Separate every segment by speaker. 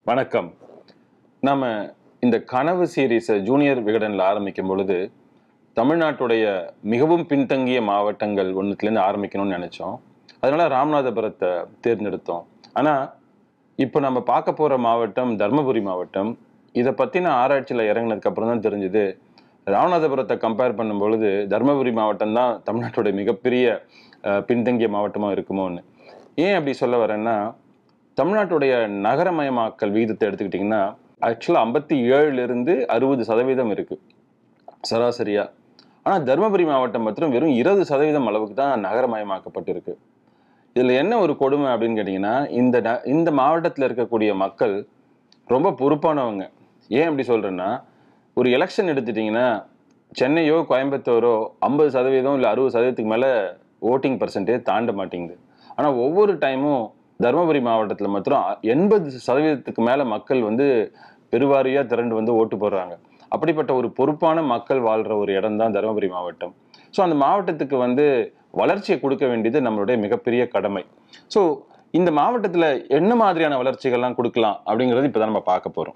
Speaker 1: வணக்கம் நாம இந்த கனவு சீரீஸை ஜூனியர் விகடனில் ஆரம்பிக்கும் பொழுது தமிழ்நாட்டுடைய மிகவும் பின்தங்கிய மாவட்டங்கள் ஒன்றுத்துலேருந்து ஆரம்பிக்கணும்னு நினச்சோம் அதனால ராமநாதபுரத்தை தேர்ந்தெடுத்தோம் ஆனால் இப்போ நம்ம பார்க்க போகிற மாவட்டம் தருமபுரி மாவட்டம் இதை பற்றின ஆராய்ச்சியில் இறங்கினதுக்கு அப்புறம் தான் தெரிஞ்சுது ராமநாதபுரத்தை கம்பேர் பண்ணும் பொழுது தருமபுரி மாவட்டம் தான் தமிழ்நாட்டுடைய மிகப்பெரிய அஹ், பின்தங்கிய மாவட்டமாக இருக்குமோன்னு ஏன் அப்படி சொல்ல வரேன்னா தமிழ்நாட்டுடைய நகரமயமாக்கல் விகிதத்தை எடுத்துக்கிட்டிங்கன்னா ஆக்சுவலாக ஐம்பத்தி ஏழுலேருந்து அறுபது சதவீதம் இருக்கு சராசரியா ஆனால் தருமபுரி மாவட்டம் மாத்திரம் வெறும் இருபது சதவீதம் அளவுக்கு தான் நகரமயமாக்கப்பட்டிருக்கு இதில் என்ன ஒரு கொடுமை அப்படின்னு கேட்டிங்கன்னா இந்த ந- இந்த மாவட்டத்தில் இருக்கக்கூடிய மக்கள் ரொம்ப பொறுப்பானவங்க ஏன் அப்படி சொல்கிறேன்னா ஒரு எலெக்ஷன் எடுத்துட்டிங்கன்னா சென்னையோ கோயம்புத்தூரோ ஐம்பது சதவீதம் இல்லை அறுபது சதவீதத்துக்கு மேலே ஓட்டிங் பர்சன்டேஜ் தாண்ட மாட்டேங்குது ஆனால் ஒவ்வொரு டைமும் தருமபுரி மாவட்டத்தில் மாத்திரம் எண்பது சதவீதத்துக்கு மேலே மக்கள் வந்து பெருவாரியாக திரண்டு வந்து ஓட்டு போடுறாங்க அப்படிப்பட்ட ஒரு பொறுப்பான மக்கள் வாழ்கிற ஒரு இடம் தான் தருமபுரி மாவட்டம் ஸோ அந்த மாவட்டத்துக்கு வந்து வளர்ச்சியை கொடுக்க வேண்டியது நம்மளுடைய மிகப்பெரிய கடமை ஸோ இந்த மாவட்டத்தில் என்ன மாதிரியான வளர்ச்சிகள்லாம் கொடுக்கலாம் அப்படிங்கிறது இப்போ தான் நம்ம பார்க்க போகிறோம்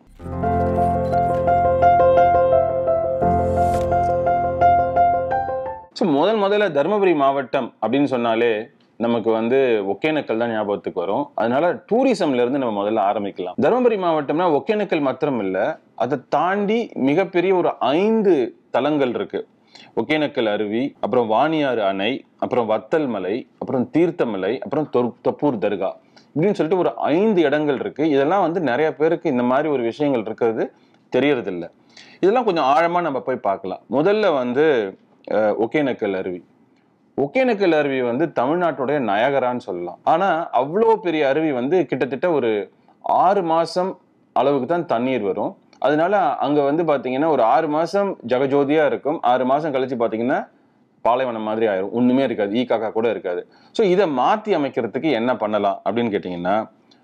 Speaker 1: ஸோ முதல் முதல்ல தருமபுரி மாவட்டம் அப்படின்னு சொன்னாலே நமக்கு வந்து ஒகேனக்கல் தான் ஞாபகத்துக்கு வரும் அதனால டூரிசம்ல இருந்து நம்ம முதல்ல ஆரம்பிக்கலாம் தருமபுரி மாவட்டம்னா ஒகேனக்கல் மாத்திரம் இல்லை அதை தாண்டி மிகப்பெரிய ஒரு ஐந்து தலங்கள் இருக்கு ஒகேனக்கல் அருவி அப்புறம் வாணியாறு அணை அப்புறம் வத்தல் மலை அப்புறம் தீர்த்தமலை அப்புறம் தொர் தொப்பூர் தர்கா இப்படின்னு சொல்லிட்டு ஒரு ஐந்து இடங்கள் இருக்கு இதெல்லாம் வந்து நிறைய பேருக்கு இந்த மாதிரி ஒரு விஷயங்கள் இருக்கிறது தெரியறதில்ல இதெல்லாம் கொஞ்சம் ஆழமா நம்ம போய் பார்க்கலாம் முதல்ல வந்து அஹ், ஒகேனக்கல் அருவி ஒகேனக்கல் அருவி வந்து தமிழ்நாட்டுடைய நயகரான்னு சொல்லலாம் ஆனா அவ்வளோ பெரிய அருவி வந்து கிட்டத்தட்ட ஒரு ஆறு மாசம் அளவுக்கு தான் தண்ணீர் வரும் அதனால அங்க வந்து பாத்தீங்கன்னா ஒரு ஆறு மாசம் ஜெகஜோதியா இருக்கும் ஆறு மாசம் கழிச்சு பாத்தீங்கன்னா பாலைவனம் மாதிரி ஆயிரும் ஒண்ணுமே இருக்காது ஈ காக்கா கூட இருக்காது ஸோ இதை மாத்தி அமைக்கிறதுக்கு என்ன பண்ணலாம் அப்படின்னு கேட்டிங்கன்னா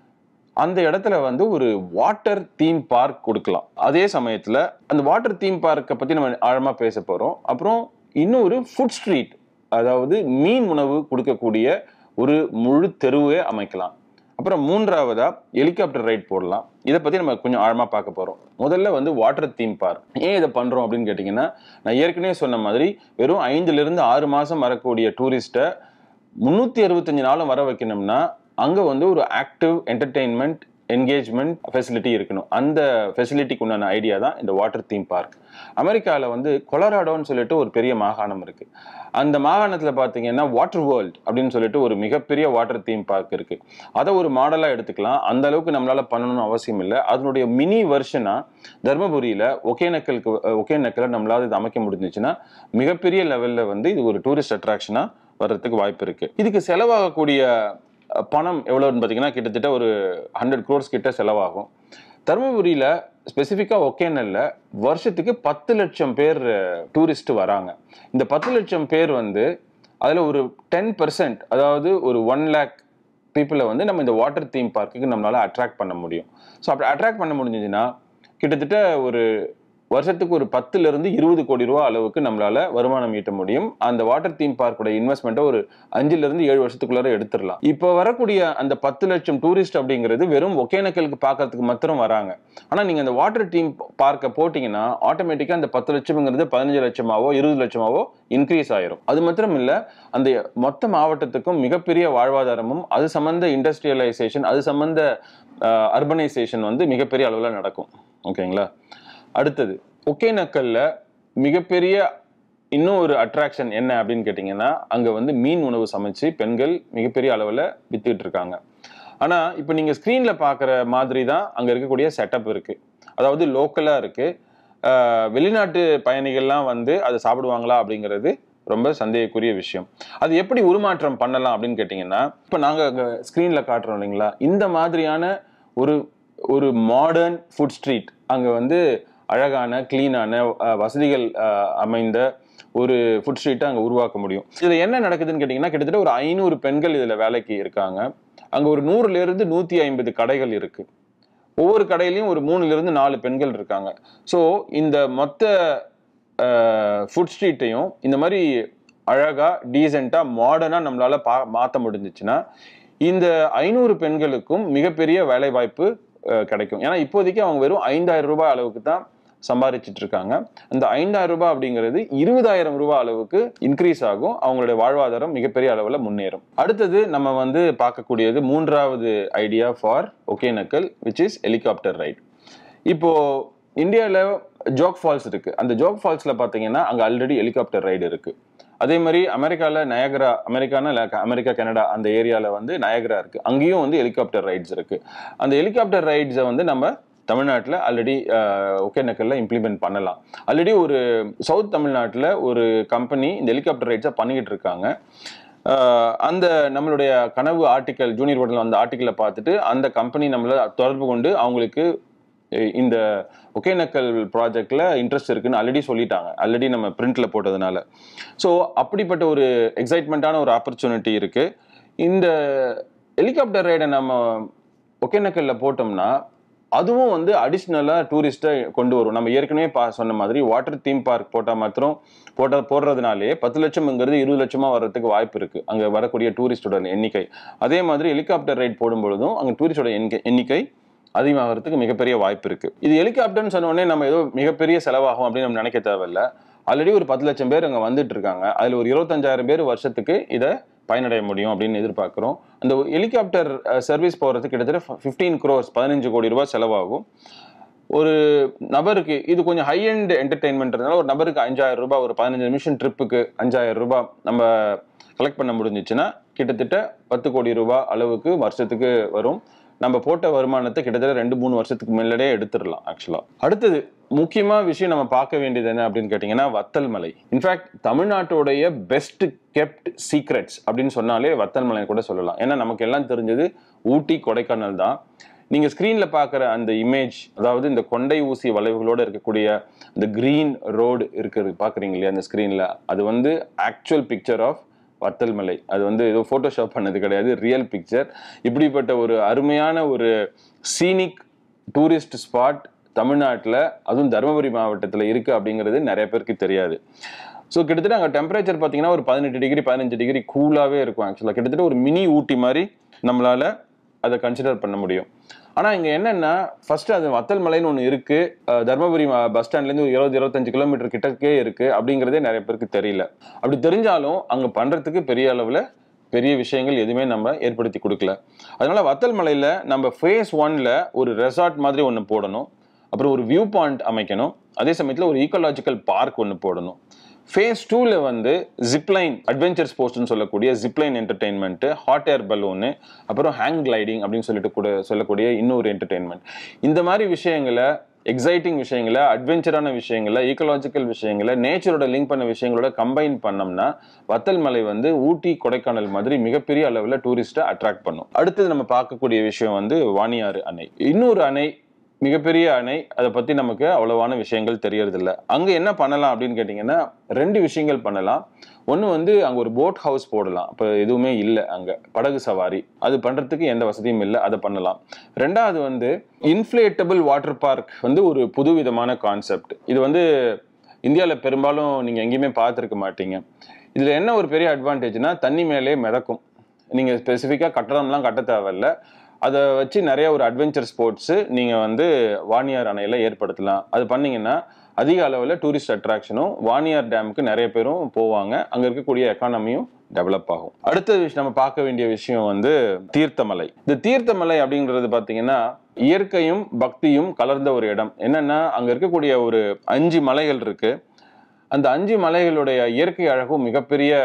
Speaker 1: அந்த இடத்துல வந்து ஒரு வாட்டர் தீம் பார்க் கொடுக்கலாம் அதே சமயத்துல அந்த வாட்டர் தீம் பார்க்கை பத்தி நம்ம ஆழமா பேச போறோம் அப்புறம் இன்னொரு ஃபுட் ஸ்ட்ரீட் அதாவது மீன் உணவு கொடுக்கக்கூடிய ஒரு முழு தெருவே அமைக்கலாம் அப்புறம் மூன்றாவதா ஹெலிகாப்டர் ரைட் போடலாம் இதை பத்தி நம்ம கொஞ்சம் ஆழமா பார்க்க போறோம் முதல்ல வந்து வாட்டர் தீம் பார்க் ஏன் இதை பண்றோம் அப்படின்னு கேட்டிங்கன்னா நான் ஏற்கனவே சொன்ன மாதிரி வெறும் ஐந்துல இருந்து ஆறு மாசம் வரக்கூடிய டூரிஸ்ட்டை முந்நூற்றி அறுபத்தஞ்சு நாளும் வர வைக்கணும்னா அங்கே வந்து ஒரு ஆக்டிவ் என்டர்டெயின்மெண்ட் என்கேஜ்மெண்ட் ஃபெசிலிட்டி இருக்கணும் அந்த ஃபெசிலிட்டிக்கு உண்டான ஐடியா தான் இந்த வாட்டர் தீம் பார்க் அமெரிக்காவில் வந்து கொலராடோன்னு சொல்லிட்டு ஒரு பெரிய மாகாணம் இருக்கு அந்த மாகாணத்தில் பார்த்தீங்கன்னா வாட்டர் வேர்ல்ட் அப்படின்னு சொல்லிட்டு ஒரு மிகப்பெரிய வாட்டர் தீம் பார்க் இருக்கு அதை ஒரு மாடலாக எடுத்துக்கலாம் அந்த அளவுக்கு நம்மளால பண்ணணும்னு அவசியம் இல்லை அதனுடைய மினி வெர்ஷனா தர்மபுரியில் ஒகேனக்கலுக்கு ஒகேனக்கலை நம்மளால இது அமைக்க முடிஞ்சுச்சுன்னா மிகப்பெரிய லெவலில் வந்து இது ஒரு டூரிஸ்ட் அட்ராக்ஷனாக வர்றதுக்கு வாய்ப்பு இருக்கு இதுக்கு செலவாகக்கூடிய அஹ், பணம் எவ்வளோன்னு பார்த்தீங்கன்னா கிட்டத்தட்ட ஒரு ஹண்ட்ரட் க்ரோர்ஸ் கிட்ட செலவாகும் தருமபுரியில் ஸ்பெசிஃபிக்காக ஒகேனல்ல வருஷத்துக்கு பத்து லட்சம் பேர் டூரிஸ்ட் வராங்க இந்த பத்து லட்சம் பேர் வந்து அதில் ஒரு டென் பர்சன்ட் அதாவது ஒரு ஒன் லேக் பீப்புளை வந்து நம்ம இந்த வாட்டர் தீம் பார்க்குக்கு நம்மளால அட்ராக்ட் பண்ண முடியும் ஸோ அப்படி அட்ராக்ட் பண்ண முடிஞ்சதுன்னா கிட்டத்தட்ட ஒரு வருஷத்துக்கு ஒரு பத்துல இருந்து இருபது கோடி ரூபா அளவுக்கு நம்மளால வருமானம் ஈட்ட முடியும் அந்த வாட்டர் தீம் பார்க்கோட இன்வெஸ்ட்மெண்ட்டை ஒரு அஞ்சுல இருந்து ஏழு வருஷத்துக்குள்ளார எடுத்துடலாம் இப்போ வரக்கூடிய அந்த பத்து லட்சம் டூரிஸ்ட் அப்படிங்கிறது வெறும் ஒகேனக்கலுக்கு பார்க்கறதுக்கு மாத்திரம் வராங்க ஆனா நீங்க அந்த வாட்டர் தீம் பார்க்க போட்டீங்கன்னா ஆட்டோமேட்டிக்கா அந்த பத்து லட்சம்ங்கிறது பதினஞ்சு லட்சமாவோ இருபது லட்சமாவோ இன்க்ரீஸ் ஆயிரும் அது மாத்திரம் இல்ல அந்த மொத்த மாவட்டத்துக்கும் மிகப்பெரிய வாழ்வாதாரமும் அது சம்பந்த இண்டஸ்ட்ரியலைசேஷன் அது சம்பந்த அர்பனைசேஷன் வந்து மிகப்பெரிய அளவில் நடக்கும் ஓகேங்களா அடுத்தது ஒகேனக்கல்ல மிகப்பெரிய இன்னும் ஒரு அட்ராக்ஷன் என்ன அப்படின்னு கேட்டிங்கன்னா அங்கே வந்து மீன் உணவு சமைச்சு பெண்கள் மிகப்பெரிய அளவில் வித்துக்கிட்டு இருக்காங்க ஆனால் இப்போ நீங்கள் ஸ்க்ரீனில் பார்க்குற மாதிரி தான் அங்கே இருக்கக்கூடிய செட்டப் இருக்குது அதாவது லோக்கலாக இருக்குது வெளிநாட்டு பயணிகள்லாம் வந்து அதை சாப்பிடுவாங்களா அப்படிங்கிறது ரொம்ப சந்தேகக்குரிய விஷயம் அது எப்படி உருமாற்றம் பண்ணலாம் அப்படின்னு கேட்டிங்கன்னா இப்போ நாங்கள் அங்கே ஸ்க்ரீனில் காட்டுறோம் இல்லைங்களா இந்த மாதிரியான ஒரு ஒரு மாடர்ன் ஃபுட் ஸ்ட்ரீட் அங்கே வந்து அழகான க்ளீனான வசதிகள் அஹ், அமைந்த ஒரு ஃபுட் ஸ்ட்ரீட்டை அங்கே உருவாக்க முடியும் இதில் என்ன நடக்குதுன்னு கேட்டிங்கன்னா கிட்டத்தட்ட ஒரு ஐநூறு பெண்கள் இதில் வேலைக்கு இருக்காங்க அங்கே ஒரு நூறுலேருந்து நூற்றி ஐம்பது கடைகள் இருக்குது ஒவ்வொரு கடையிலையும் ஒரு மூணுலேருந்து நாலு பெண்கள் இருக்காங்க ஸோ இந்த மொத்த ஃபுட் ஸ்ட்ரீட்டையும் இந்த மாதிரி அழகாக டீசெண்டாக மாடர்னாக நம்மளால் பா மாற்ற முடிஞ்சிச்சுன்னா இந்த ஐநூறு பெண்களுக்கும் மிகப்பெரிய வேலைவாய்ப்பு அஹ், கிடைக்கும் ஏன்னா இப்போதைக்கு அவங்க வெறும் ஐந்தாயிரம் ரூபாய் அளவுக்கு தான் சம்பாதிச்சிட்டு இருக்காங்க அந்த ஐந்தாயிரம் ரூபாய் அப்படிங்கிறது இருபதாயிரம் ரூபாய் அளவுக்கு இன்க்ரீஸ் ஆகும் அவங்களுடைய வாழ்வாதாரம் மிகப்பெரிய அளவில் முன்னேறும் அடுத்தது நம்ம வந்து பார்க்கக்கூடியது மூன்றாவது idea for Hogenakkal which is helicopter ride இப்போ இந்தியாவில் ஜோக் ஃபால்ஸ் இருக்கு அந்த ஜோக் ஃபால்ஸ்ல பார்த்தீங்கன்னா அங்கே ஆல்ரெடி ஹெலிகாப்டர் ரைடு இருக்கு அதே மாதிரி அமெரிக்காவில் நயகரா அமெரிக்கானா இல்ல அமெரிக்கா கனடா அந்த ஏரியாவில் வந்து நயகரா இருக்கு அங்கேயும் வந்து ஹெலிகாப்டர் ரைட்ஸ் இருக்கு அந்த ஹெலிகாப்டர் ரைட்ஸை வந்து நம்ம தமிழ்நாட்டில் ஆல்ரெடி ஒகேனக்கல்ல இம்ப்ளிமெண்ட் பண்ணலாம் ஆல்ரெடி ஒரு சவுத் தமிழ்நாட்டில் ஒரு கம்பெனி இந்த ஹெலிகாப்டர் ரைட்ஸை பண்ணிக்கிட்டு இருக்காங்க ஆஹ் அந்த நம்மளுடைய கனவு ஆர்டிக்கல் ஜூனியர் போர்ட்டில் அந்த ஆர்டிக்கலை பார்த்துட்டு அந்த கம்பெனி நம்மள தொடர்பு கொண்டு அவங்களுக்கு அஹ் இந்த ஒகேனக்கல் ப்ராஜெக்ட்ல இன்ட்ரெஸ்ட் இருக்குன்னு ஆல்ரெடி சொல்லிட்டாங்க ஆல்ரெடி நம்ம பிரிண்ட்ல போட்டதுனால ஸோ அப்படிப்பட்ட ஒரு எக்ஸைட்மெண்ட்டான ஒரு ஆப்பர்ச்சுனிட்டி இருக்கு இந்த ஹெலிகாப்டர் ரைடை நம்ம ஒகேனக்கல்ல போட்டோம்னா அதுவும் வந்து அடிஷ்னலாக டூரிஸ்ட்டை கொண்டு வரும் நம்ம ஏற்கனவே பா சொன்ன மாதிரி வாட்டர் தீம் பார்க் போட்டால் மாத்திரம் போட்ட போடுறதுனாலே பத்து லட்சம்ங்கிறது இருபது லட்சமா வர்றதுக்கு வாய்ப்பு இருக்கு அங்கே வரக்கூடிய டூரிஸ்டோட எண்ணிக்கை அதே மாதிரி ஹெலிகாப்டர் ரைட் போடும் பொழுதும் அங்கே டூரிஸ்டோட எண்ணிக்கை எண்ணிக்கை அதிகமாகிறதுக்கு மிகப்பெரிய வாய்ப்பு இருக்கு இது ஹெலிகாப்டர்னு சொன்ன உடனே நம்ம ஏதோ மிகப்பெரிய செலவாகும் அப்படின்னு நம்ம நினைக்க தேவையில்ல ஆல்ரெடி ஒரு பத்து லட்சம் பேர் அங்கே வந்துட்டு இருக்காங்க அதில் ஒரு இருபத்தஞ்சாயிரம் பேர் வருஷத்துக்கு இதை பயனடைய முடியும் அப்படின்னு எதிர்பார்க்குறோம் அந்த ஹெலிகாப்டர் சர்வீஸ் போகிறதுக்கு கிட்டத்தட்ட ஃபிஃப்டீன் க்ரோர்ஸ் பதினஞ்சு கோடி ரூபாய் செலவாகும் ஒரு நபருக்கு இது கொஞ்சம் ஹை எண்ட் என்டர்டைன்மெண்ட்னால ஒரு நபருக்கு அஞ்சாயிரம் ரூபாய் ஒரு பதினஞ்சு நிமிஷம் ட்ரிப்புக்கு அஞ்சாயிரம் ரூபாய் நம்ம கலெக்ட் பண்ண முடிஞ்சிச்சுன்னா கிட்டத்தட்ட பத்து கோடி ரூபாய் அளவுக்கு வருஷத்துக்கு வரும் நம்ம போட்ட வருமானத்தை கிட்டத்தட்ட ரெண்டு மூணு வருஷத்துக்கு மேலடே எடுத்துடலாம் ஆக்சுவலா அடுத்தது முக்கியமா விஷயம் நம்ம பார்க்க வேண்டியது என்ன அப்படின்னு கேட்டிங்கன்னா வத்தல் மலை இன்ஃபேக்ட் தமிழ்நாட்டுடைய பெஸ்ட் கெப்ட் சீக்ரெட்ஸ் அப்படின்னு சொன்னாலே வத்தல் மலை கூட சொல்லலாம் ஏன்னா நமக்கு எல்லாம் தெரிஞ்சது ஊட்டி கொடைக்கானல் தான் நீங்க ஸ்கிரீன்ல பார்க்குற அந்த இமேஜ் அதாவது இந்த கொண்டை ஊசி வளைவுகளோட இருக்கக்கூடிய இந்த கிரீன் ரோடு இருக்கிறது பாக்குறீங்க இல்லையா அந்த ஸ்கிரீன்ல அது வந்து ஆக்சுவல் பிக்சர் ஆஃப் வத்தல் மலை அது வந்து ஏதோ ஃபோட்டோஷாப் பண்ணது கிடையாது ரியல் பிக்சர் இப்படிப்பட்ட ஒரு அருமையான ஒரு சீனிக் டூரிஸ்ட் ஸ்பாட் தமிழ்நாட்டில் அதுவும் தருமபுரி மாவட்டத்தில் இருக்கு அப்படிங்கிறது நிறைய பேருக்கு தெரியாது ஸோ கிட்டத்தட்ட அங்கே டெம்பரேச்சர் பார்த்தீங்கன்னா ஒரு பதினெட்டு டிகிரி பதினஞ்சு டிகிரி கூலாகவே இருக்கும் ஆக்சுவலாக கிட்டத்தட்ட ஒரு மினி ஊட்டி மாதிரி நம்மளால அதை கன்சிடர் பண்ண முடியும் ஆனால் இங்கே என்னென்னா ஃபர்ஸ்ட் அது வத்தல் மலைன்னு ஒன்று இருக்கு அஹ் தர்மபுரி ம- பஸ் ஸ்டாண்ட்லேருந்து ஒரு இருபது இருபத்தஞ்சு கிலோமீட்டர் கிட்டக்கே இருக்கு அப்படிங்கிறதே நிறைய பேருக்கு தெரியல அப்படி தெரிஞ்சாலும் அங்கே பண்ணுறதுக்கு பெரிய அளவில் பெரிய விஷயங்கள் எதுவுமே நம்ம ஏற்படுத்தி கொடுக்கல அதனால வத்தல் மலையில் நம்ம ஃபேஸ் ஒன்ல ஒரு ரெசார்ட் மாதிரி ஒன்று போடணும் அப்புறம் ஒரு வியூ பாயிண்ட் அமைக்கணும் அதே சமயத்தில் ஒரு ஈக்கோலாஜிக்கல் பார்க் ஒன்று போடணும் ஃபேஸ் டூவில் வந்து ஜிப்லைன் அட்வென்ச்சர் ஸ்போர்ட்ஸ்னு சொல்லக்கூடிய zipline entertainment hot air balloon அப்புறம் ஹேங் கிளைடிங் அப்படின்னு சொல்லிட்டு கூட சொல்லக்கூடிய இன்னொரு என்டர்டெயின்மெண்ட் இந்த மாதிரி விஷயங்களை எக்ஸைட்டிங் விஷயங்களை அட்வென்ச்சரான விஷயங்களை ஈக்கலாஜிக்கல் விஷயங்களை நேச்சரோட லிங்க் பண்ண விஷயங்களோட கம்பைன் பண்ணோம்னா வத்தல் மலை வந்து ஊட்டி கொடைக்கானல் மாதிரி மிகப்பெரிய அளவில் டூரிஸ்ட்டை அட்ராக்ட் பண்ணும் அடுத்தது நம்ம பார்க்கக்கூடிய விஷயம் வந்து வாணியாறு அணை இன்னொரு அணை மிகப்பெரிய அணை அதை பத்தி நமக்கு அவ்வளவான விஷயங்கள் தெரியறதில்ல அங்க என்ன பண்ணலாம் அப்படின்னு கேட்டிங்கன்னா ரெண்டு விஷயங்கள் பண்ணலாம் ஒன்று வந்து அங்கே ஒரு போட் ஹவுஸ் போடலாம் இப்போ எதுவுமே இல்லை அங்கே படகு சவாரி அது பண்ணுறதுக்கு எந்த வசதியும் இல்லை அதை பண்ணலாம் ரெண்டாவது வந்து இன்ஃப்ளேட்டபிள் வாட்டர் பார்க் வந்து ஒரு புதுவிதமான கான்செப்ட் இது வந்து இந்தியாவில் பெரும்பாலும் நீங்கள் எங்கேயுமே பார்த்துருக்க மாட்டீங்க இதில் என்ன ஒரு பெரிய அட்வான்டேஜ்னா தண்ணி மேலே மிதக்கும் நீங்கள் ஸ்பெசிஃபிக்காக கட்டடம்லாம் கட்ட தேவையில்ல அதை வச்சு நிறைய ஒரு அட்வென்ச்சர் ஸ்போர்ட்ஸு நீங்கள் வந்து வாணியார் அணையில் ஏற்படுத்தலாம் அது பண்ணீங்கன்னா அதிக அளவில் டூரிஸ்ட் அட்ராக்ஷனும் வாணியார் டேமுக்கு நிறைய பேரும் போவாங்க அங்கே இருக்கக்கூடிய எக்கானமியும் டெவலப் ஆகும் அடுத்த விஷயம் நம்ம பார்க்க வேண்டிய விஷயம் வந்து தீர்த்தமலை இந்த தீர்த்தமலை அப்படிங்கிறது பார்த்தீங்கன்னா இயற்கையும் பக்தியும் கலர்ந்த ஒரு இடம் என்னன்னா அங்க இருக்கக்கூடிய ஒரு அஞ்சு மலைகள் இருக்கு அந்த அஞ்சு மலைகளுடைய இயற்கை அழகும் மிகப்பெரிய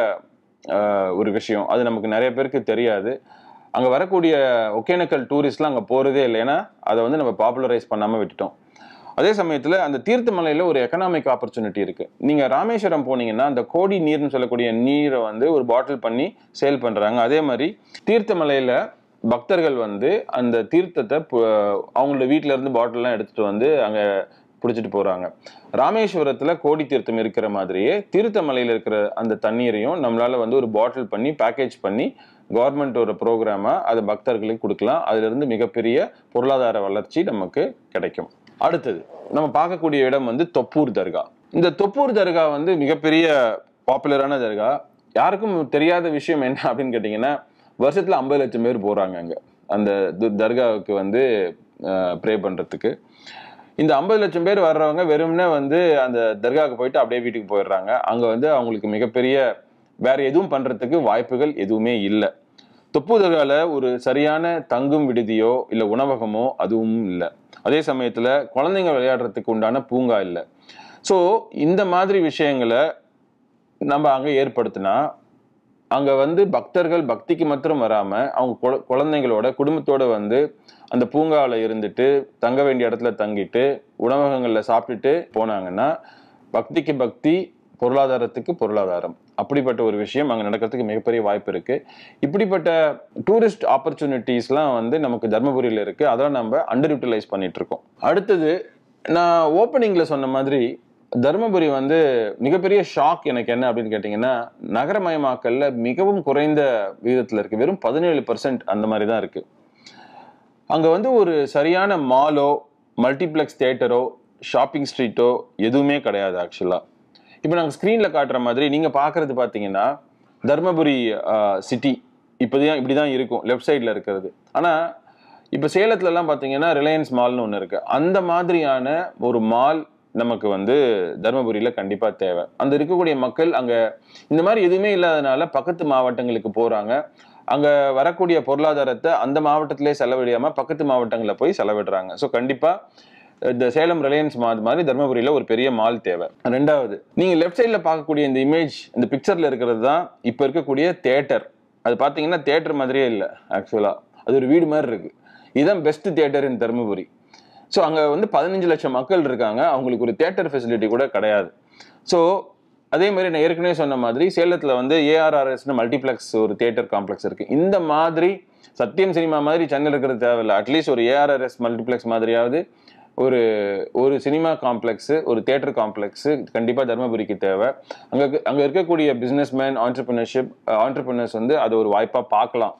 Speaker 1: ஆஹ், ஒரு விஷயம் அது நமக்கு நிறைய பேருக்கு தெரியாது அங்க வரக்கூடிய ஒகேனக்கல் டூரிஸ்ட்லாம் அங்க போறதே இல்லை ஏன்னா அதை வந்து நம்ம பாப்புலரைஸ் பண்ணாம விட்டுட்டோம் அதே சமயத்துல அந்த தீர்த்தமலையில ஒரு எக்கனாமிக் ஆப்பர்ச்சுனிட்டி இருக்கு நீங்க ராமேஸ்வரம் போனீங்கன்னா அந்த கோடி நீர்னு சொல்லக்கூடிய நீரை வந்து ஒரு பாட்டில் பண்ணி சேல் பண்றாங்க அதே மாதிரி தீர்த்தமலையில பக்தர்கள் வந்து அந்த தீர்த்தத்தை பு- அவங்களோட வீட்ல இருந்து பாட்டில்லாம் எடுத்துட்டு வந்து அங்க பிடிச்சிட்டு போறாங்க ராமேஸ்வரத்துல கோடி தீர்த்தம் இருக்கிற மாதிரியே தீர்த்தமலையில இருக்கிற அந்த தண்ணீரையும் நம்மளால வந்து ஒரு பாட்டில் பண்ணி பேக்கேஜ் பண்ணி கவர்மெண்ட் ஒரு ப்ரோக்ராமா அதை பக்தர்களுக்கு கொடுக்கலாம் அதுல இருந்து மிகப்பெரிய பொருளாதார வளர்ச்சி நமக்கு கிடைக்கும் அடுத்தது நம்ம பார்க்கக்கூடிய இடம் வந்து தொப்பூர் தர்கா இந்த தொப்பூர் தர்கா வந்து மிகப்பெரிய பாப்புலரான தர்கா யாருக்கும் தெரியாத விஷயம் என்ன அப்படின்னு கேட்டிங்கன்னா வருஷத்துல ஐம்பது லட்சம் பேர் போறாங்க அங்க அந்த து- தர்காவுக்கு வந்து ப்ரே பண்ணுறதுக்கு இந்த ஐம்பது லட்சம் பேர் வர்றவங்க வெறும்னே வந்து அந்த தர்காவுக்கு போயிட்டு அப்படியே வீட்டுக்கு போயிடுறாங்க அங்கே வந்து அவங்களுக்கு மிகப்பெரிய வேற எதுவும் பண்ணுறதுக்கு வாய்ப்புகள் எதுவுமே இல்லை தொப்பு தர்கால ஒரு சரியான தங்கும் விடுதியோ இல்லை உணவகமோ அதுவும் இல்லை அதே சமயத்தில் குழந்தைங்க விளையாடுறதுக்கு உண்டான பூங்கா இல்லை ஸோ இந்த மாதிரி விஷயங்களை நம்ம அங்கே ஏற்படுத்தினா அங்கே வந்து பக்தர்கள் பக்திக்கு மாத்திரம் வராமல் அவங்க குழ- குழந்தைங்களோட குடும்பத்தோட வந்து அந்த பூங்காவில் இருந்துட்டு தங்க வேண்டிய இடத்துல தங்கிட்டு உணவகங்களில் சாப்பிட்டுட்டு போனாங்கன்னா பக்திக்கு பக்தி பொருளாதாரத்துக்கு பொருளாதாரம் அப்படிப்பட்ட ஒரு விஷயம் அங்கே நடக்கிறதுக்கு மிகப்பெரிய வாய்ப்பு இருக்கு இப்படிப்பட்ட டூரிஸ்ட் ஆப்பர்ச்சுனிட்டிஸ்லாம் வந்து நமக்கு தர்மபுரியில் இருக்கு அதெல்லாம் நம்ம அண்டர் யூட்டிலைஸ் பண்ணிட்டு இருக்கோம் அடுத்தது நான் ஓப்பனிங்ல சொன்ன மாதிரி தருமபுரி வந்து மிகப்பெரிய ஷாக் எனக்கு என்ன அப்படின்னு கேட்டிங்கன்னா நகரமயமாக்கல்ல மிகவும் குறைந்த விகிதத்தில் இருக்கு வெறும் பதினேழு பர்சன்ட் அந்த மாதிரி தான் இருக்கு அங்கே வந்து ஒரு சரியான மாலோ மல்டிப்ளெக்ஸ் தியேட்டரோ ஷாப்பிங் ஸ்ட்ரீட்டோ எதுவுமே கிடையாது ஆக்சுவலாக இப்போ நாங்கள் ஸ்க்ரீனில் காட்டுற மாதிரி நீங்கள் பார்க்குறது பார்த்தீங்கன்னா தர்மபுரி சிட்டி இப்போதான் இப்படி தான் இருக்கும் லெஃப்ட் சைடில் இருக்கிறது ஆனால் இப்போ சேலத்துலலாம் பார்த்தீங்கன்னா ரிலையன்ஸ் மால்னு ஒன்று இருக்குது அந்த மாதிரியான ஒரு மால் நமக்கு வந்து தர்மபுரியில் கண்டிப்பாக தேவை அந்த இருக்கக்கூடிய மக்கள் அங்கே இந்த மாதிரி எதுவுமே இல்லாதனால பக்கத்து மாவட்டங்களுக்கு போகிறாங்க அங்கே வரக்கூடிய பொருளாதாரத்தை அந்த மாவட்டத்திலே செலவிடாமல் பக்கத்து மாவட்டங்களில் போய் செலவிடுறாங்க ஸோ கண்டிப்பாக இந்த சேலம் ரிலையன்ஸ் மால் மாதிரி தர்மபுரியில் ஒரு பெரிய மால் தேவை ரெண்டாவது நீங்கள் லெஃப்ட் சைடில் பார்க்கக்கூடிய இந்த இமேஜ் இந்த பிக்சரில் இருக்கிறது தான் இப்போ இருக்கக்கூடிய தேட்டர் அது பார்த்தீங்கன்னா தேட்டர் மாதிரியே இல்லை ஆக்சுவலாக அது ஒரு வீடு மாதிரி இருக்கு இதுதான் best theatre in Dharmapuri so அங்கே வந்து பதினஞ்சு லட்சம் மக்கள் இருக்காங்க அவங்களுக்கு ஒரு தேட்டர் ஃபெசிலிட்டி கூட கிடையாது ஸோ அதே மாதிரி நான் ஏற்கனவே சொன்ன மாதிரி சேலத்தில் வந்து ஏஆர்ஆர்எஸ்னு மல்டிப்ளெக்ஸ் ஒரு தியேட்டர் காம்ப்ளெக்ஸ் இருக்கு இந்த மாதிரி சத்தியம் சினிமா மாதிரி சென்னையில் இருக்கிறது தேவையில்ல அட்லீஸ்ட் ஒரு ஏஆர்ஆர்எஸ் மல்டிப்ளெக்ஸ் மாதிரியாவது ஒரு ஒரு சினிமா காம்ப்ளெக்ஸு ஒரு தியேட்டர் காம்ப்ளெக்ஸு கண்டிப்பாக தருமபுரிக்கு தேவை அங்கே அங்கே இருக்கக்கூடிய பிஸ்னஸ்மேன் ஆண்டர்பிரினர்ஷிப் ஆண்டர்பிரினர்ஸ் வந்து அது ஒரு வாய்ப்பாக பார்க்கலாம்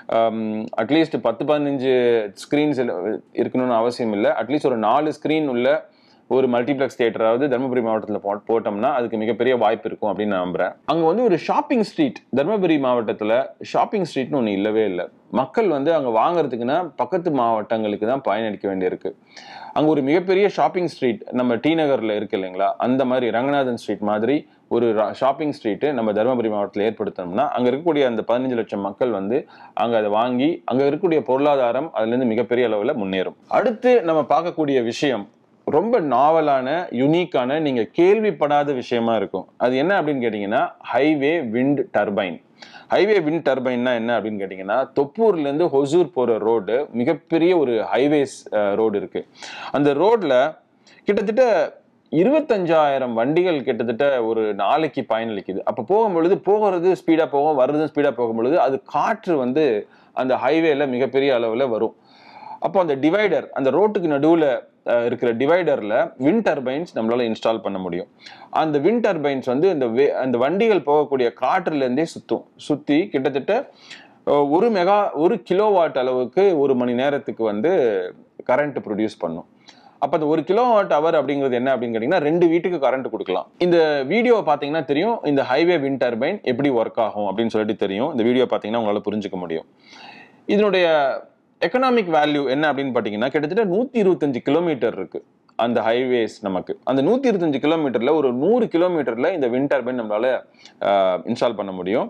Speaker 1: அட்லீஸ்ட் பத்து பதினஞ்சு ஸ்க்ரீன்ஸ் இருக்கணும்னு அவசியம் இல்லை அட்லீஸ்ட் ஒரு நாலு ஸ்க்ரீன் உள்ள ஒரு மல்டிப்ளெக்ஸ் தியேட்டராவது தருமபுரி மாவட்டத்தில் போ போட்டோம்னா அதுக்கு மிகப்பெரிய வாய்ப்பு இருக்கும் அப்படின்னு நான் நம்புறேன் அங்கே வந்து ஒரு ஷாப்பிங் ஸ்ட்ரீட் தருமபுரி மாவட்டத்தில் ஷாப்பிங் ஸ்ட்ரீட்னு ஒன்று இல்லவே இல்லை மக்கள் வந்து அங்கே வாங்குறதுக்குன்னா பக்கத்து மாவட்டங்களுக்கு தான் பயனளிக்க வேண்டியிருக்கு அங்கே ஒரு மிகப்பெரிய ஷாப்பிங் ஸ்ட்ரீட் நம்ம டி நகரில் இருக்கு இல்லைங்களா அந்த மாதிரி ரங்கநாதன் ஸ்ட்ரீட் மாதிரி ஒரு ஷாப்பிங் ஸ்ட்ரீட்டு நம்ம தருமபுரி மாவட்டத்தில் ஏற்படுத்தணும்னா அங்கே இருக்கக்கூடிய அந்த பதினஞ்சு லட்சம் மக்கள் வந்து அங்கே அதை வாங்கி அங்கே இருக்கக்கூடிய பொருளாதாரம் அதுலேருந்து மிகப்பெரிய அளவில் முன்னேறும் அடுத்து நம்ம பார்க்கக்கூடிய விஷயம் ரொம்ப நாவலான யுனிக்கான நீங்க கேள்விப்படாத விஷயமா இருக்கும் அது என்ன அப்படின்னு கேட்டீங்கன்னா highway wind turbine highway wind டர்பைன்னா என்ன அப்படின்னு கேட்டீங்கன்னா தொப்பூர்ல இருந்து ஹொசூர் போற ரோடு மிகப்பெரிய ஒரு ஹைவேஸ் ரோடு இருக்கு அந்த ரோட்ல கிட்டத்தட்ட இருபத்தஞ்சாயிரம் வண்டிகள் கிட்டத்தட்ட ஒரு நாளைக்கு பயனளிக்குது அப்போ போகும்பொழுது போகிறது ஸ்பீடாக போகும் வர்றதும் ஸ்பீடாக போகும்பொழுது அது காற்று வந்து அந்த ஹைவேல மிகப்பெரிய அளவில் வரும் அப்போ அந்த டிவைடர் அந்த ரோட்டுக்கு நடுவில் இருக்கிற டிவைடரில் வின் டர்பைன்ஸ் நம்மளால இன்ஸ்டால் பண்ண முடியும் அந்த வின் டர்பைன்ஸ் வந்து இந்த வே அந்த வண்டிகள் போகக்கூடிய காற்றுலேருந்தே சுற்றும் சுற்றி கிட்டத்தட்ட அஹ், ஒரு மெகா ஒரு கிலோவாட் அளவுக்கு ஒரு மணி நேரத்துக்கு வந்து கரண்ட் ப்ரொடியூஸ் பண்ணும் அப்போ அந்த ஒரு கிலோவாட் அவர் அப்படிங்கிறது என்ன அப்படின்னு கேட்டிங்கன்னா ரெண்டு வீட்டுக்கு கரண்ட் கொடுக்கலாம் இந்த வீடியோ பார்த்தீங்கன்னா தெரியும் இந்த ஹைவே வின் டர்பைன் எப்படி ஒர்க் ஆகும் அப்படின்னு சொல்லிட்டு தெரியும் இந்த வீடியோ பார்த்தீங்கன்னா உங்களால் புரிஞ்சுக்க முடியும் இதனுடைய எக்கனாமிக் வேல்யூ என்ன அப்படின்னு பார்த்தீங்கன்னா கிட்டத்தட்ட நூற்றி இருபத்தஞ்சு கிலோமீட்டர் இருக்கு அந்த ஹைவேஸ் நமக்கு அந்த நூற்றி இருபத்தஞ்சு கிலோமீட்டர்ல ஒரு நூறு கிலோமீட்டர்ல இந்த வின் டர்பைன் நம்மளால இன்ஸ்டால் பண்ண முடியும்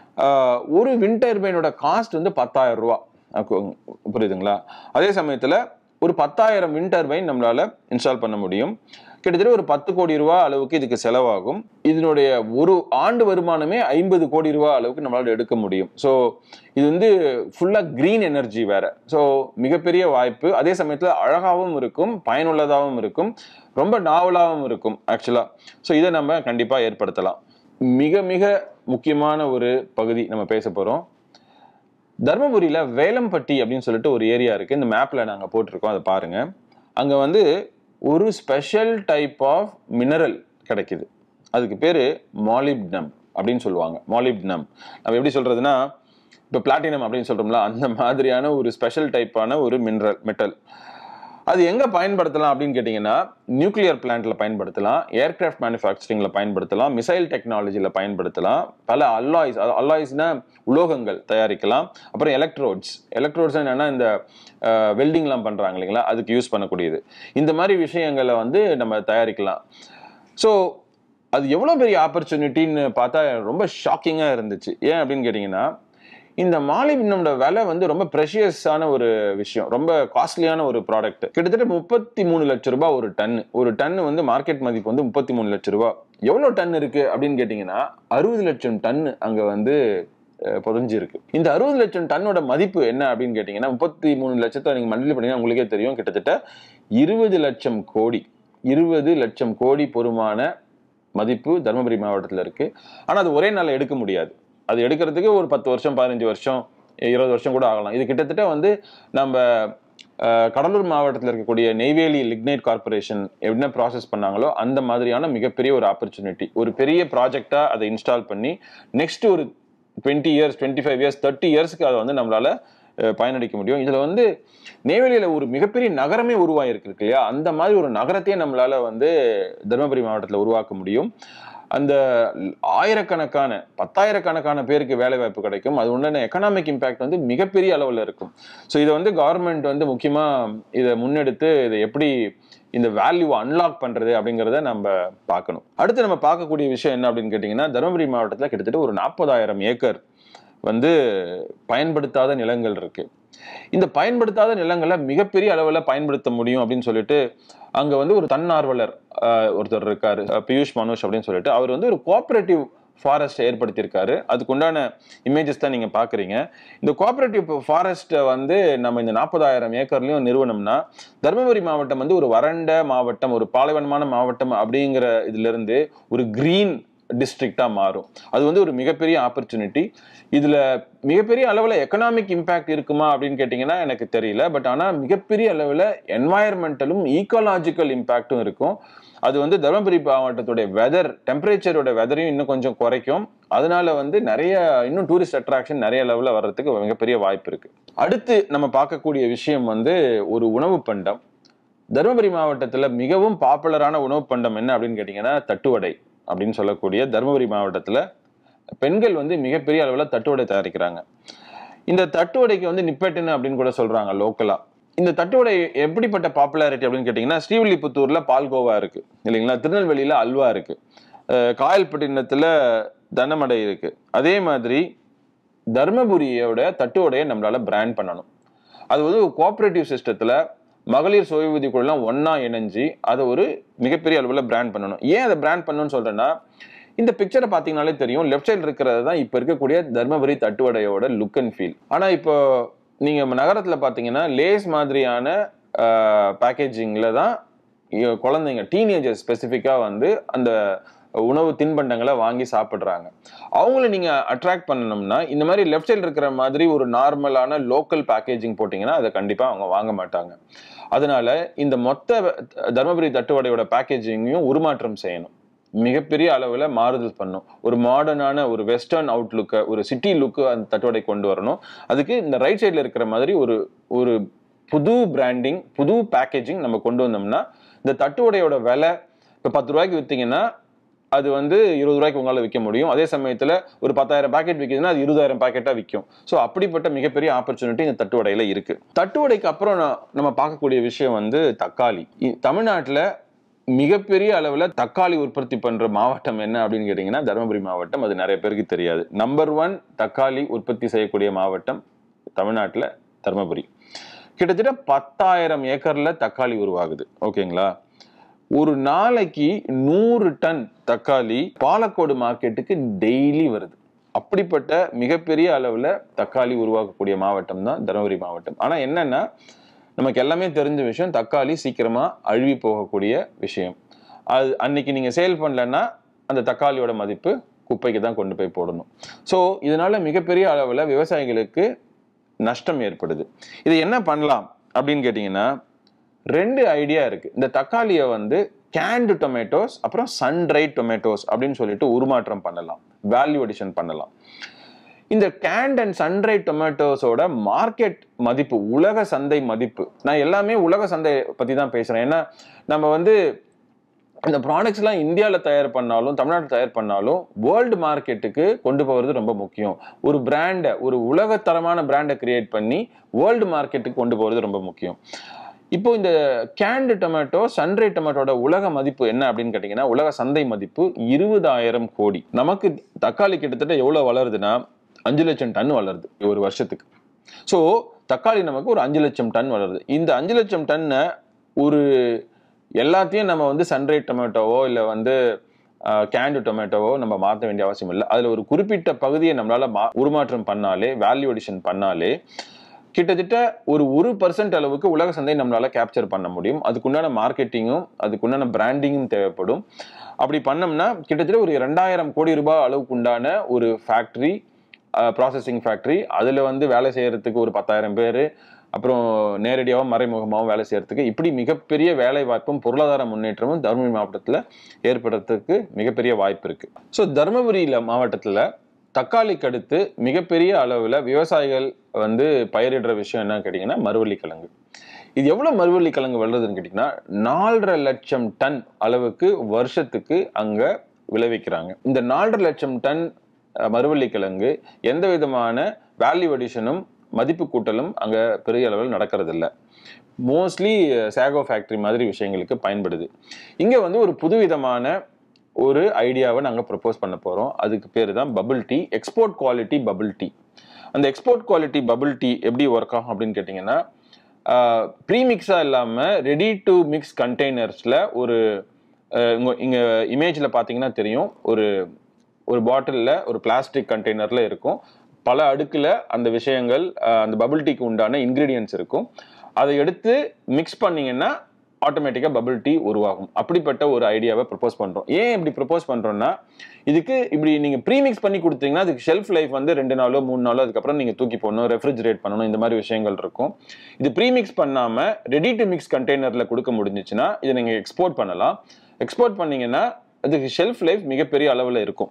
Speaker 1: ஆஹ் ஒரு வின் டர்பைனோட காஸ்ட் வந்து பத்தாயிரம் ரூபா அப்போ, புரியுதுங்களா அதே சமயத்துல ஒரு பத்தாயிரம் வின் டர்பைன் நம்மளால இன்ஸ்டால் பண்ண முடியும் கிட்டத்தட்ட ஒரு பத்து கோடி ரூபா அளவுக்கு இதுக்கு செலவாகும் இதனுடைய ஒரு ஆண்டு வருமானமே ஐம்பது கோடி ரூபா அளவுக்கு நம்மளால எடுக்க முடியும் ஸோ இது வந்து ஃபுல்லா கிரீன் எனர்ஜி வேற ஸோ மிகப்பெரிய வாய்ப்பு அதே சமயத்துல அழகாகவும் இருக்கும் பயனுள்ளதாகவும் இருக்கும் ரொம்ப நாவலாகவும் இருக்கும் ஆக்சுவலா ஸோ இதை நம்ம கண்டிப்பா ஏற்படுத்தலாம் மிக மிக முக்கியமான ஒரு பகுதி நம்ம பேச போறோம் தர்மபுரியில வேலம்பட்டி அப்படின்னு சொல்லிட்டு ஒரு ஏரியா இருக்கு இந்த மேப்ல நாங்க போட்டிருக்கோம் அதை பாருங்க அங்க வந்து ஒரு ஸ்பெஷல் டைப் ஆஃப் மினரல் கிடைக்குது அதுக்கு பேரு மாலிப்னம் அப்படின்னு சொல்லுவாங்க மாலிப்னம் நம்ம எப்படி சொல்றதுன்னா இப்போ பிளாட்டினம் அப்படின்னு சொல்றோம்ல அந்த மாதிரியான ஒரு ஸ்பெஷல் டைப்பான ஒரு மினரல் மெட்டல் அது எங்க பயன்படுத்தலாம் அப்படின்னு கேட்டிங்கன்னா நியூக்ளியர் பிளான்ட்ல பயன்படுத்தலாம் ஏர்கிராஃப்ட் மேனுஃபேக்சரிங்ல பயன்படுத்தலாம் மிசைல் டெக்னாலஜியில் பயன்படுத்தலாம் பல அல்லாய்ஸ் அல்லாய்ஸ்னா உலோகங்கள் தயாரிக்கலாம் அப்புறம் எலக்ட்ரோட்ஸ் எலக்ட்ரோட்ஸ் என்னன்னா இந்த வெல்டிங்லாம் பண்றாங்க இல்லைங்களா அதுக்கு யூஸ் பண்ணக்கூடியது இந்த மாதிரி விஷயங்களை வந்து நம்ம தயாரிக்கலாம் ஸோ அது எவ்வளோ பெரிய ஆப்பர்ச்சுனிட்டின்னு பார்த்தா ரொம்ப ஷாக்கிங்காக இருந்துச்சு ஏன் அப்படின்னு கேட்டிங்கன்னா இந்த மாலிபினோட விலை வந்து ரொம்ப ப்ரெஷியஸான ஒரு விஷயம் ரொம்ப காஸ்ட்லியான ஒரு ப்ராடக்ட் கிட்டத்தட்ட முப்பத்தி மூணு லட்ச ரூபாய் ஒரு டன் ஒரு டன் வந்து மார்க்கெட் மதிப்பு வந்து முப்பத்தி மூணு லட்ச ரூபாய் எவ்வளோ டன் இருக்கு அப்படின்னு கேட்டிங்கன்னா அறுபது லட்சம் டன் அங்கே வந்து அஹ், புதைஞ்சிருக்கு இந்த அறுபது லட்சம் டன்னோட மதிப்பு என்ன அப்படின்னு கேட்டிங்கன்னா முப்பத்தி மூணு லட்சத்தை நீங்கள் மல்டிப்ளை பண்ணீங்கன்னா உங்களுக்கே தெரியும் கிட்டத்தட்ட இருபது லட்சம் கோடி இருபது லட்சம் கோடி பொறுமான மதிப்பு தருமபுரி மாவட்டத்தில் இருக்கு ஆனால் அது ஒரே நாளில் எடுக்க முடியாது அது எடுக்கிறதுக்கு ஒரு பத்து வருஷம் பதினஞ்சு வருஷம் இருபது வருஷம் கூட ஆகலாம் இது கிட்டத்தட்ட வந்து நம்ம அஹ், கடலூர் மாவட்டத்தில் இருக்கக்கூடிய நெய்வேலி லிக்னைட் கார்பரேஷன் என்ன ப்ராசஸ் பண்ணாங்களோ அந்த மாதிரியான மிகப்பெரிய ஒரு ஆப்பர்ச்சுனிட்டி ஒரு பெரிய ப்ராஜெக்டாக அதை இன்ஸ்டால் பண்ணி நெக்ஸ்ட் ஒரு twenty years twenty five years thirty இயர்ஸ்க்கு அதை வந்து நம்மளால அஹ், பயனளிக்க முடியும் இதுல வந்து நெய்வேலியில ஒரு மிகப்பெரிய நகரமே உருவாயிருக்கு இருக்கு இல்லையா அந்த மாதிரி ஒரு நகரத்தையே நம்மளால வந்து தருமபுரி மாவட்டத்தில் உருவாக்க முடியும் அந்த ஆயிரக்கணக்கான பத்தாயிரக்கணக்கான பேருக்கு வேலை வாய்ப்பு கிடைக்கும் அது உண்டான எக்கனாமிக் இம்பாக்ட் வந்து மிகப்பெரிய அளவில் இருக்கும் ஸோ இதை வந்து கவர்மெண்ட் வந்து முக்கியமா இதை முன்னெடுத்து இதை எப்படி இந்த வேல்யூ அன்லாக் பண்றது அப்படிங்கிறத நம்ம பார்க்கணும் அடுத்து நம்ம பார்க்கக்கூடிய விஷயம் என்ன அப்படின்னு கேட்டிங்கன்னா தருமபுரி மாவட்டத்தில் கிட்டத்தட்ட ஒரு நாற்பதாயிரம் ஏக்கர் வந்து பயன்படுத்தாத நிலங்கள் இருக்கு இந்த பயன்படுத்தாத நிலங்களை மிகப்பெரிய அளவில் பயன்படுத்த முடியும் அப்படின்னு சொல்லிட்டு அங்க வந்து ஒரு தன்னார்வலர் ஆஹ், ஒருத்தர் இருக்காரு அஹ், பியூஷ் மனோஜ் அப்படின்னு சொல்லிட்டு அவர் வந்து ஒரு கோஆபரேட்டிவ் ஃபாரஸ்ட் ஏற்படுத்தியிருக்காரு அதுக்கு உண்டான இமேஜஸ் தான் நீங்க பாக்குறீங்க இந்த கோஆபரேட்டிவ் ஃபாரஸ்ட்டை வந்து நம்ம இந்த நாற்பதாயிரம் ஏக்கர்லயும் நிறுவனம்னா தருமபுரி மாவட்டம் வந்து ஒரு வறண்ட மாவட்டம் ஒரு பாலைவனமான மாவட்டம் அப்படிங்கிற இதுல இருந்து ஒரு கிரீன் டிஸ்ட்ரிக்டா மாறும் அது வந்து ஒரு மிகப்பெரிய ஆப்பர்ச்சுனிட்டி இதுல மிகப்பெரிய அளவுல எக்கனாமிக் இம்பாக்ட் இருக்குமா அப்படின்னு கேட்டிங்கன்னா எனக்கு தெரியல பட் ஆனா மிகப்பெரிய அளவுல என்வாயர்மெண்டலும் ஈக்காலாஜிக்கல் இம்பாக்டும் இருக்கும் அது வந்து தருமபுரி மாவட்டத்துடைய வெதர் டெம்பரேச்சரோட வெதரையும் இன்னும் கொஞ்சம் குறைக்கும் அதனால வந்து நிறைய இன்னும் டூரிஸ்ட் அட்ராக்ஷன் நிறைய லெவலில் வர்றதுக்கு மிகப்பெரிய வாய்ப்பு இருக்கு அடுத்து நம்ம பார்க்கக்கூடிய விஷயம் வந்து ஒரு உணவு பண்டம் தருமபுரி மாவட்டத்தில் மிகவும் பாப்புலரான உணவு பண்டம் என்ன அப்படின்னு கேட்டிங்கன்னா தட்டுவடை அப்படின்னு சொல்லக்கூடிய தருமபுரி மாவட்டத்தில் பெண்கள் வந்து மிகப்பெரிய அளவில் தட்டுவடை தயாரிக்கிறாங்க இந்த தட்டுவடைக்கு வந்து நிப்பெட்டுன்னு அப்படின்னு கூட சொல்றாங்க லோக்கலா இந்த தட்டுவடை எப்படிப்பட்ட பாப்புலாரிட்டி அப்படின்னு கேட்டிங்கன்னா ஸ்ரீவில்லிபுத்தூர்ல பால்கோவா இருக்கு இல்லைங்களா திருநெல்வேலியில அல்வா இருக்கு அஹ் காயல்பட்டினத்துல தனமடை இருக்கு அதே மாதிரி தர்மபுரியோட தட்டுவடையை நம்மளால பிராண்ட் பண்ணணும் அது வந்து ஒரு கோஆபரேட்டிவ் சிஸ்டத்துல மகளிர் சுயவிதி குழுலாம் ஒண்ணா இணைஞ்சு அதை ஒரு மிகப்பெரிய அளவில் பிராண்ட் பண்ணணும் ஏன் அதை பிராண்ட் பண்ணணும்னு சொல்றேன்னா இந்த பிக்சரை பார்த்தீங்கனாலே தெரியும் லெஃப்ட் சைடு இருக்கிறது தான் இப்போ இருக்கக்கூடிய தர்மபுரி தட்டுவடையோட லுக் அண்ட் ஃபீல் ஆனால் இப்போ நீங்க நகரத்தில் பார்த்தீங்கன்னா லேஸ் மாதிரியான பேக்கேஜிங்கில் தான் இ- குழந்தைங்க டீனேஜர் ஸ்பெசிஃபிக்காக வந்து அந்த உணவு தின்பண்டங்களை வாங்கி சாப்பிட்றாங்க அவங்கள நீங்க அட்ராக்ட் பண்ணணும்னா இந்த மாதிரி லெஃப்ட் சைடு இருக்கிற மாதிரி ஒரு நார்மலான லோக்கல் பேக்கேஜிங் போட்டிங்கன்னா அதை கண்டிப்பா அவங்க வாங்க மாட்டாங்க அதனால இந்த மொத்த தர்மபுரி தட்டுவடையோட பேக்கேஜிங்கையும் உருமாற்றம் செய்யணும் மிகப்பெரிய அளவில் மாறுதல் பண்ணும் ஒரு மாடர்னான ஒரு வெஸ்டர்ன் அவுட்லுக்கை ஒரு சிட்டி லுக்கு அந்த தட்டுவடை கொண்டு வரணும் அதுக்கு இந்த ரைட் சைடில் இருக்கிற மாதிரி ஒரு ஒரு புது பிராண்டிங் புது பேக்கேஜிங் நம்ம கொண்டு வந்தோம்னா இந்த தட்டுவடையோட விலை இப்போ பத்து ரூபாய்க்கு விற்றீங்கன்னா அது வந்து இருபது ரூபாய்க்கு உங்களால் விற்க முடியும் அதே சமயத்தில் ஒரு பத்தாயிரம் பாக்கெட் விற்கிதுன்னா அது இருபதாயிரம் பாக்கெட்டாக விற்கும் ஸோ அப்படிப்பட்ட மிகப்பெரிய ஆப்பர்ச்சுனிட்டி இந்த தட்டுவடையில் இருக்கு தட்டுவடைக்கு அப்புறம் நான் நம்ம பார்க்கக்கூடிய விஷயம் வந்து தக்காளி தமிழ்நாட்டில் மிகப்பெரிய அளவில் தக்காளி உற்பத்தி பண்ற மாவட்டம் என்ன அப்படின்னு கேட்டிங்கன்னா தருமபுரி மாவட்டம் அது நிறைய பேருக்கு தெரியாது நம்பர் ஒன் தக்காளி உற்பத்தி செய்யக்கூடிய மாவட்டம் தமிழ்நாட்டில் தருமபுரி கிட்டத்தட்ட பத்தாயிரம் ஏக்கர்ல தக்காளி உருவாகுது ஓகேங்களா ஒரு நாளைக்கு நூறு டன் தக்காளி பாலக்கோடு மார்க்கெட்டுக்கு டெய்லி வருது அப்படிப்பட்ட மிகப்பெரிய அளவுல தக்காளி உருவாக்கக்கூடிய மாவட்டம் தான் தருமபுரி மாவட்டம் ஆனா என்னன்னா நமக்கு எல்லாமே தெரிஞ்ச விஷயம் தக்காளி சீக்கிரமா அழுவி போகக்கூடிய விஷயம் அது அன்னைக்கு நீங்க சேல் பண்ணலன்னா அந்த தக்காளியோட மதிப்பு குப்பைக்கு தான் கொண்டு போய் போடணும் ஸோ இதனால மிகப்பெரிய அளவுல விவசாயிகளுக்கு நஷ்டம் ஏற்படுது இது என்ன பண்ணலாம் அப்படின்னு கேட்டிங்கன்னா ரெண்டு ஐடியா இருக்கு இந்த தக்காளியை வந்து கேண்டு டொமேட்டோஸ் அப்புறம் சன்ட்ரைட் டொமேட்டோஸ் அப்படின்னு சொல்லிட்டு உருமாற்றம் பண்ணலாம் வேல்யூ அடிஷன் பண்ணலாம் இந்த கேண்ட் அண்ட் சன்ரைட் டொமேட்டோஸோட மார்க்கெட் மதிப்பு உலக சந்தை மதிப்பு நான் எல்லாமே உலக சந்தை பத்தி தான் பேசுறேன் ஏன்னா நம்ம வந்து இந்த ப்ராடக்ட்ஸ்லாம் இந்தியாவில் தயார் பண்ணாலும் தமிழ்நாட்டில் தயார் பண்ணாலும் வேர்ல்டு மார்க்கெட்டுக்கு கொண்டு போகிறது ரொம்ப முக்கியம் ஒரு பிராண்டை ஒரு உலகத்தரமான பிராண்டை கிரியேட் பண்ணி வேர்ல்டு மார்க்கெட்டுக்கு கொண்டு போகிறது ரொம்ப முக்கியம் இப்போ இந்த கேண்டு டொமேட்டோ சன்ரை டொமேட்டோட உலக மதிப்பு என்ன அப்படின்னு கேட்டிங்கன்னா உலக சந்தை மதிப்பு இருபதாயிரம் கோடி நமக்கு தக்காளி கிட்டத்தட்ட எவ்வளோ வளருதுன்னா அஞ்சு லட்சம் டன் வளருது ஒரு வருஷத்துக்கு ஸோ தக்காளி நமக்கு ஒரு அஞ்சு லட்சம் டன் வளருது இந்த அஞ்சு லட்சம் டன்னை ஒரு எல்லாத்தையும் நம்ம வந்து சன்ரைட் டொமேட்டோவோ இல்லை வந்து கேண்டு டொமேட்டோவோ நம்ம மாற்ற வேண்டிய அவசியம் இல்லை அதில் ஒரு குறிப்பிட்ட பகுதியை நம்மளால மா உருமாற்றம் பண்ணாலே வேல்யூ அடிஷன் பண்ணாலே கிட்டத்தட்ட ஒரு ஒரு பர்சன்ட் அளவுக்கு உலக சந்தை நம்மளால கேப்சர் பண்ண முடியும் அதுக்குண்டான மார்க்கெட்டிங்கும் அதுக்குண்டான பிராண்டிங்கும் தேவைப்படும் அப்படி பண்ணோம்னா கிட்டத்தட்ட ஒரு ரெண்டாயிரம் கோடி ரூபாய் அளவுக்கு உண்டான ஒரு ஃபேக்ட்ரி ப்ராசஸிங் ஃபேக்ட்ரி அதில் வந்து வேலை செய்யறதுக்கு ஒரு பத்தாயிரம் பேர் அப்புறம் நேரடியாகவும் மறைமுகமாகவும் வேலை செய்யறதுக்கு இப்படி மிகப்பெரிய வேலை வாய்ப்பும் பொருளாதார முன்னேற்றமும் தருமபுரி மாவட்டத்தில் ஏற்படுறதுக்கு மிகப்பெரிய வாய்ப்பு இருக்கு ஸோ தருமபுரியில் மாவட்டத்தில் தக்காளிக்கு அடுத்து மிகப்பெரிய அளவில் விவசாயிகள் வந்து பயிரிடுற விஷயம் என்னன்னு கேட்டிங்கன்னா மறுவள்ளி கிழங்கு இது எவ்வளோ மறுவள்ளி கிழங்கு வளருதுன்னு கேட்டிங்கன்னா நாலரை லட்சம் டன் அளவுக்கு வருஷத்துக்கு அங்கே விளைவிக்கிறாங்க இந்த நாலரை லட்சம் டன் மறுவள்ளி கிழங்கு எந்த விதமான வேல்யூ அடிஷனும் மதிப்பு கூட்டலும் அங்கே பெரிய அளவில் நடக்கிறது இல்லை மோஸ்ட்லி சேகோ ஃபேக்ட்ரி மாதிரி விஷயங்களுக்கு பயன்படுது இங்கே வந்து ஒரு புதுவிதமான ஒரு ஐடியாவை நாங்கள் ப்ரப்போஸ் பண்ண போகிறோம் அதுக்கு பேர் தான் bubble tea export quality bubble tea அந்த எக்ஸ்போர்ட் குவாலிட்டி பபிள் டீ எப்படி ஒர்க் ஆகும் அப்படின்னு கேட்டிங்கன்னா ப்ரீமிக்ஸாக இல்லாமல் ரெடி டு மிக்ஸ் கண்டெய்னர்ஸில் ஒரு இங்கே இமேஜில் பார்த்தீங்கன்னா தெரியும் ஒரு ஒரு பாட்டிலில் ஒரு பிளாஸ்டிக் கண்டெய்னரில் இருக்கும் பல அடுக்கில் அந்த விஷயங்கள் அந்த பபிள் டீக்கு உண்டான இன்க்ரீடியன்ஸ் இருக்கும் அதை எடுத்து மிக்ஸ் பண்ணிங்கன்னா ஆட்டோமேட்டிக்காக பபிள் டீ உருவாகும் அப்படிப்பட்ட ஒரு ஐடியாவை ப்ரப்போஸ் பண்ணுறோம் ஏன் இப்படி ப்ரப்போஸ் பண்ணுறோம்னா இதுக்கு இப்படி நீங்கள் ப்ரீமிக்ஸ் பண்ணி கொடுத்தீங்கன்னா அதுக்கு ஷெல்ஃப் லைஃப் வந்து ரெண்டு நாளோ மூணு நாளோ அதுக்கப்புறம் நீங்கள் தூக்கி போடணும் ரெஃப்ரிஜரேட் பண்ணணும் இந்த மாதிரி விஷயங்கள் இருக்கும் இது ப்ரீமிக்ஸ் பண்ணாமல் ரெடி டு மிக்ஸ் கண்டெய்னரில் கொடுக்க முடிஞ்சிச்சுன்னா இதை நீங்கள் எக்ஸ்போர்ட் பண்ணலாம் எக்ஸ்போர்ட் பண்ணீங்கன்னா அதுக்கு ஷெல்ஃப் லைஃப் மிகப்பெரிய அளவில் இருக்கும்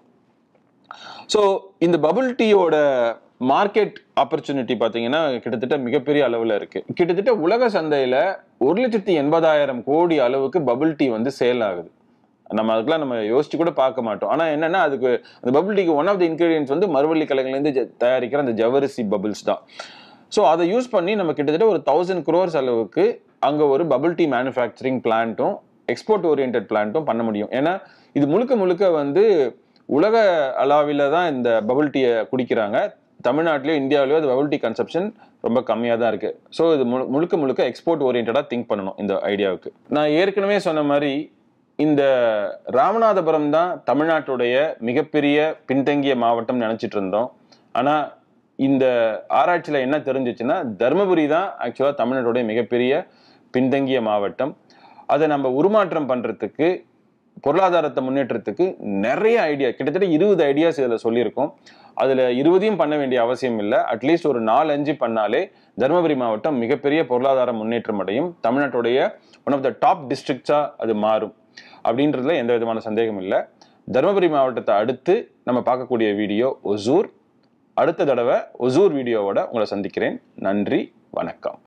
Speaker 1: ஸோ இந்த பபுள் டீயோட மார்க்கெட் ஆப்பர்ச்சுனிட்டி பார்த்தீங்கன்னா கிட்டத்தட்ட மிகப்பெரிய அளவில் இருக்கு கிட்டத்தட்ட உலக சந்தையில் ஒரு லட்சத்தி எண்பதாயிரம் கோடி அளவுக்கு பபுள் டீ வந்து சேல் ஆகுது நம்ம அதுக்கெல்லாம் நம்ம யோசிச்சு கூட பார்க்க மாட்டோம் ஆனால் என்னன்னா அதுக்கு அந்த பபுள் டீக்கு ஒன் ஆஃப் த இன்கிரீடியன்ஸ் வந்து மறுவள்ளி கிழங்குலேருந்து தயாரிக்கிற அந்த ஜவரிசி பபுள்ஸ் தான் ஸோ அதை யூஸ் பண்ணி நம்ம கிட்டத்தட்ட ஒரு தௌசண்ட் குரோர்ஸ் அளவுக்கு அங்கே ஒரு பபுள் டீ மேனுஃபேக்சரிங் பிளான்ட்டும் எக்ஸ்போர்ட் ஓரியன்ட் பிளான்ட்டும் பண்ண முடியும் ஏன்னா இது முழுக்க முழுக்க வந்து உலக அளவில் தான் இந்த பபுள் டீயை குடிக்கிறாங்க தமிழ்நாட்டிலேயோ இந்தியாவிலேயோ அது பபுள் டீ கன்சப்ஷன் ரொம்ப கம்மியாக தான் இருக்குது ஸோ இது முழு முழுக்க முழுக்க எக்ஸ்போர்ட் ஓரியன்டாக திங்க் பண்ணணும் இந்த ஐடியாவுக்கு நான் ஏற்கனவே சொன்ன மாதிரி இந்த ராமநாதபுரம் தான் தமிழ்நாட்டுடைய மிகப்பெரிய பின்தங்கிய மாவட்டம் நினச்சிட்டு இருந்தோம் ஆனால் இந்த ஆராய்ச்சியில் என்ன தெரிஞ்சிச்சுன்னா தருமபுரி தான் ஆக்சுவலாக தமிழ்நாட்டுடைய மிகப்பெரிய பின்தங்கிய மாவட்டம் அதை நம்ம உருமாற்றம் பண்ணுறதுக்கு பொருளாதாரத்தை முன்னேற்றத்துக்கு நிறைய ஐடியா கிட்டத்தட்ட இருபது ஐடியாஸ் இதில் சொல்லியிருக்கோம் அதில் இருபதையும் பண்ண வேண்டிய அவசியம் இல்லை அட்லீஸ்ட் ஒரு நாலு அஞ்சு பண்ணாலே தருமபுரி மாவட்டம் மிகப்பெரிய பொருளாதார முன்னேற்றம் அடையும் தமிழ்நாட்டுடைய ஒன் ஆஃப் த டாப் டிஸ்ட்ரிக்ட்ஸாக அது மாறும் அப்படின்றதுல எந்த விதமான சந்தேகம் இல்லை தருமபுரி மாவட்டத்தை அடுத்து நம்ம பார்க்கக்கூடிய வீடியோ ஒசூர் அடுத்த தடவை ஒசூர் வீடியோவோட உங்களை சந்திக்கிறேன் நன்றி வணக்கம்